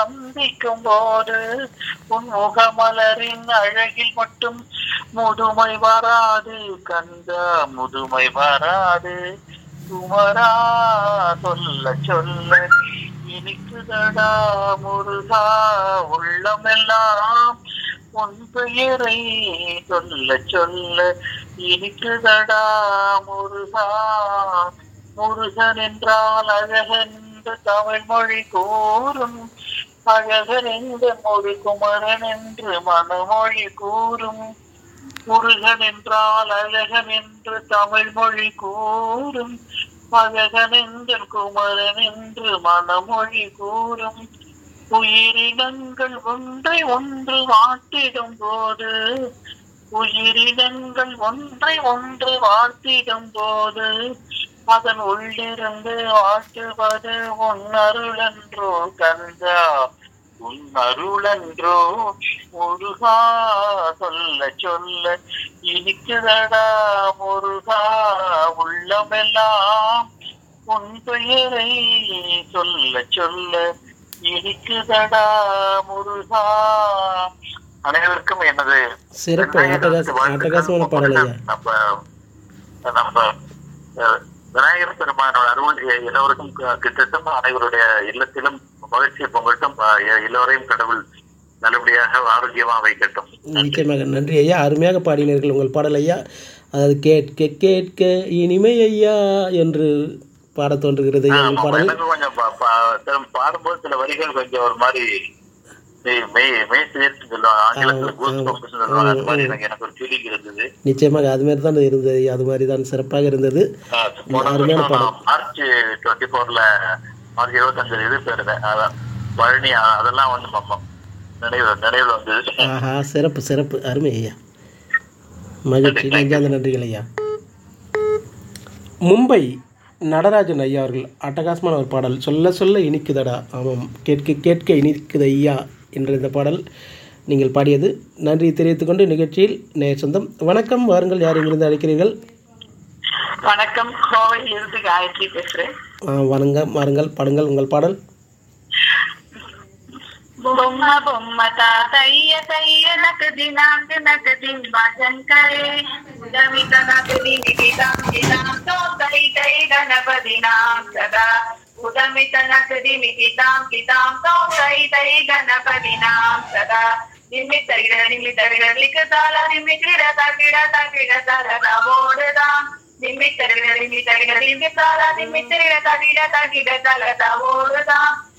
சந்திக்கும் போது உன் முகமலரின் அழகில் மட்டும் முதுமை வராது கந்தா முதுமை வராது குமரா சொல்ல சொல்ல இனிக்குதடா முருகா உள்ளமெல்லாம் உன் பெயரை சொல்ல சொல்ல இனிக்குதடா முருகா முருகன் என்றால் அழகென்று தமிழ் மொழி கூறும் அழகன் என்ற மொழி குமரன் என்று மனமொழி கூறும் முருகன் என்றால் அழகன் என்று தமிழ் மொழி கூறும் அழகன் என்ற குமரன் என்று மனமொழி கூறும் உயிரினங்கள் ஒன்றை ஒன்று வாட்டிடும் போது உயிரினங்கள் ஒன்றை ஒன்று வாழ்த்திடும் போது அதன் உள்ளிருந்து வாழ்த்துவது உன் அருளன்றோ கந்தா உன் அருளன்றோ முருகா சொல்ல சொல்ல இனிக்குதடா முருகா உள்ளமெல்லாம் உன் பெயரை சொல்ல சொல்ல இனிக்குதடா முருகா அனைவருக்கும் எனது சிறப்பு அட்டகாச அட்டகாசமான பாடல் ஐயா நம்ம நம்ம அஹ், விநாயகர் பெருமானோட அருள் எ- எல்லோருக்கும் க- கிட்டட்டும் அனைவருடைய இல்லத்திலும் மகிழ்ச்சியை பொங்கட்டும் அஹ், எ- எல்லோரையும் கடவுள் நல்லபடியாக ஆரோக்கியமா வைக்கட்டும் நிச்சயமாக நன்றி ஐயா அருமையாக பாடினீர்கள் உங்கள் பாடல் ஐயா அதாவது கேட்க கேட்க இனிமை ஐயா என்று பாடத் தோன்றுகிறது ஐயா உங்கள் ஆமா, பாடல் எனக்கு கொஞ்சம் பா- பா- சில- பாடும்போது சில வரிகள் கொஞ்சம் ஒரு மாதிரி மெய் மெய் மெய் சேர்த்து சொல்லுவாங்க ஆங்கிலத்துல ஆமா, goose ஆமா. bumps சொல்லுவாங்க அது மாதிரி எனக்கு எனக்கு ஒரு ஃபீலிங் இருந்தது நிச்சயமாக அது மாதிரி தான் இருந்தது ஐயா அது மாதிரி தான் சிறப்பாக இருந்தது அஹ், போன அருமையான வருஷம் நான் மார்ச் டுவெண்ட்டி ஃபோர்ல மார்ச் இருபத்தஞ்சு இது போயிருந்தேன் அதான் பழனி அ- அதெல்லாம் வந்து ம- ம- நினைவு நினைவுல வந்தது ஆஹா சிறப்பு சிறப்பு அருமை ஐயா மகிழ்ச்சி நெஞ்சாந்த நன்றிகள் ஐயா மும்பை நடராஜன் ஐயா அவர்கள் அட்டகாசமான ஒரு பாடல் சொல்ல சொல்ல இனிக்குதடா ஆமாம் கேட்க கேட்க இனிக்குது ஐயா என்ற இந்த பாடல் நீங்கள் பாடியது நன்றி தெரிவித்துக் கொண்டு நிகழ்ச்சியில் நேர் சொந்தம் வணக்கம் வாருங்கள் யார் இங்கிருந்து அழைக்கிறீர்கள் வணக்கம் கோவையில் இருந்து காயத்ரி பேசுறேன் ஆ, வணங்க வாருங்கள் பாடுங்கள் உங்கள் பாடல் బొమ్మ బొమ్మ తాతయ్య తయ్య నకది నాంక నకది భజన్ కరే జమిత నకది నికితాం కితాం తో తై తై గణపతి నాం సదా ఉదమిత నకది నికితాం కితాం తో తై తై గణపతి నాం సదా నిమ్మి తరిగిడ నిమ్మి తరిగిడ లిఖతాల నిమ్మి క్రీడ తగిడ తగిడ తరద ఓడదాం నిమ్మి తరిగిడ నిమ్మి తరిగిడ నిమ్మి తాల నిమ్మి తరిగిడ తగిడ తగిడ తలద ఓడదాం